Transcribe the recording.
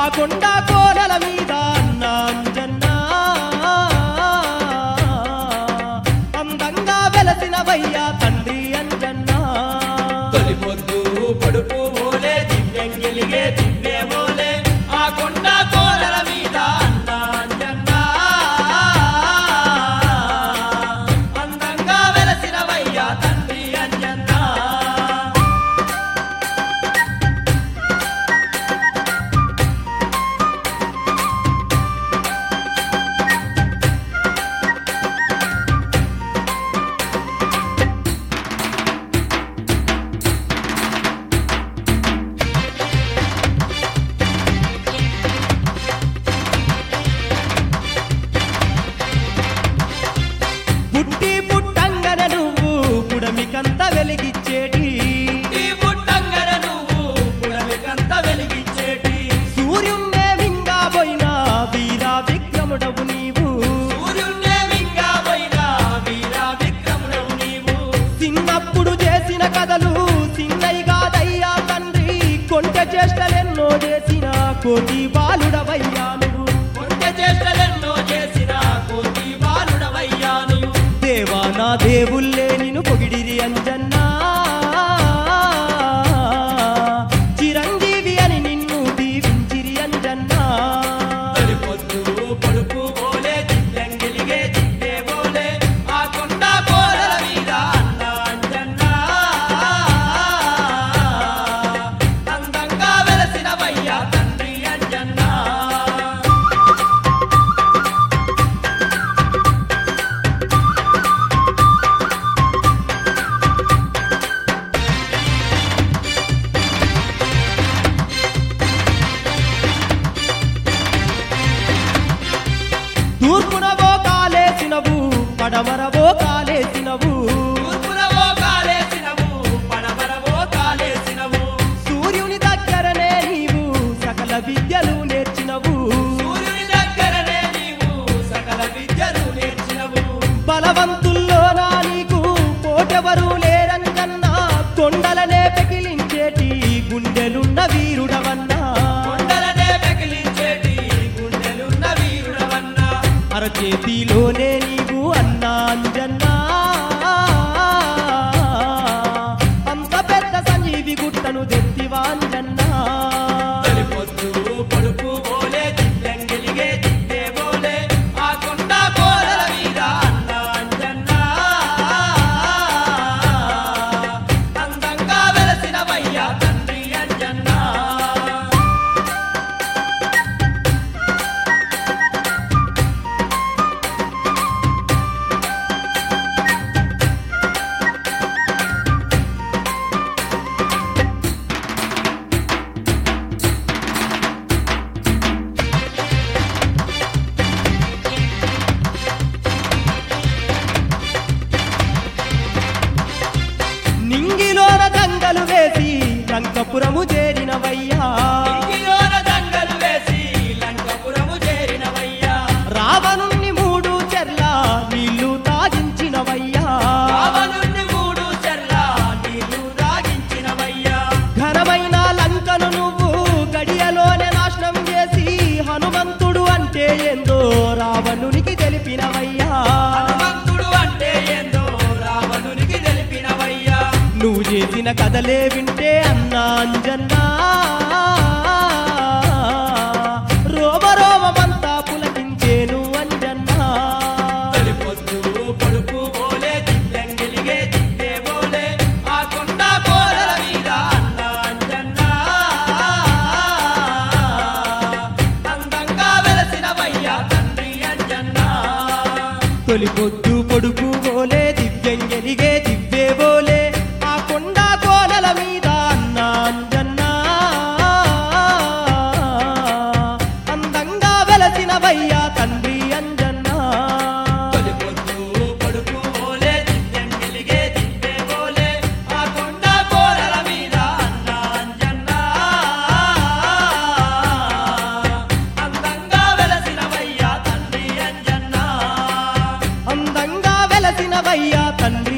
కొండ కోనల మీద అన్న అంజన్న అందంగా వెలసినవయ్య తండ్రి అంజన్న తొలి పొద్దు పడుపు ఓలే దివ్యంగిలిగే దివ్యే ఓలే ఆ కొండ కోరల మీద అన్న అంజన్న అందంగా వెలసినవయ్య తండ్రి అంజన్న పుట్టి పుట్టంగన నువ్వు పుడమికంత వెలిగిచ్చేటి ఈ పుట్టంగన నువ్వు పుడమికంత వెలిగించేటి సూర్యున్నే మింగా పోయిన వీర విక్రముడవు నీవు సూర్యున్నే మింగా పోయిన వీర విక్రముడవు నీవు చిన్నప్పుడు చేసిన కథలు చిన్నయిగా దయ్యా తండ్రి కొంటె చేష్టలెన్నో చేసిన కోటి బాలుడవయ్యా నువ్వు కొంత చేష్టలెన్నో చేసిన కోటి బాలుడవయ్యా నీవు దేవా నా దేవుళ్ళే నిన్ను పొగిడిరి అంజన్నా చిరంజీవి అని నిన్ను దీవించిరి అంజన్నా తొలి పొద్దు పడుపు ఓలే దివ్యంగిలిగే దివ్యే ఓలే ఆ కొండ కోరల మీద అన్న అంజన్న అందంగా వెలసినవయ్య తండ్రి అంజన్న తూర్పునవో కాలేసినవు పడమరవో కాలేసినవు తూర్పునవో కాలేసినవు పడమరవో కాలేసినవు సూర్యుని దగ్గరనే నీవు సకల విద్యలు నేర్చినవు సూర్యుని దగ్గరనే నీవు సకల విద్యలు నేర్చినవు బలవంతుల్లో నా నీకు కోటెవరు లేరంజన్నా కొండలనే పెకిలించేటి గుండెలున్న వీరుడవన్నా కొండలనే పెకిలించేటి గుండెలున్న వీరుడవన్నా అరచేతిలోనే నీవు అన్నా అంజన్నా అంత పెద్ద సంజీవి గుట్టను తెత్తివాంజన్నా తొలి పొద్దు పడుపు ఓలే దివ్యంగిలిగే దివ్యే ఓలే ఆ కొండ కోరల మీద అన్న అంజన్న అందంగా వెలసినవయ్య తండ్రి అంజన్న నింగిలోన దంగలు వేసి లంకపురము చేరినవయ్యా ఇంగిలోన దండలు వేసి లంకపురము చేరినవయ్యా రావణుణ్ణి మూడు చెర్ల నీళ్లు తాగించినవయ్యా రావణుణ్ణి మూడు చెర్ల నీళ్లు రాగించినవయ్యా ఘనమైన లంకను నువ్వు గడియలోనే నాశనం చేసి హనుమంతుడు అంటే ఏందో రావణునికి తెలిపినవయ్యా హనుమంతుడు అంటే ఏందో రావణునికి తెలిపినవయ్యా నువ్వు చేసిన కథలే వింటే అన్నా అంజన్నా రోమ రోమమంతా పులకించేను అంజన్నా తొలి పొద్దు పడుపు ఓలే దివ్యంగిలిగే దివ్యే ఓలే ఆ కొండ కోరల మీద అన్న అంజన్న అందంగా వెలసినవయ్య తండ్రి అంజన్న తొలి పొద్దు పొడుపు బోలే దివ్యంగెలిగే దివ్వే బోలే ఆ కొండ కోనల మీద అన్న అంజన్నా అందంగా వెలసినవయ్యా తండ్రి అంజన్నా తొలి పొద్దు పడుపు ఓలే దివ్యంగిలిగే దివ్యే ఓలే ఆ కొండ కోరల మీద అన్న అంజన్న అందంగా వెలసినవయ్య తండ్రి అంజన్న అందంగా వెలసినవయ్యా తండ్రి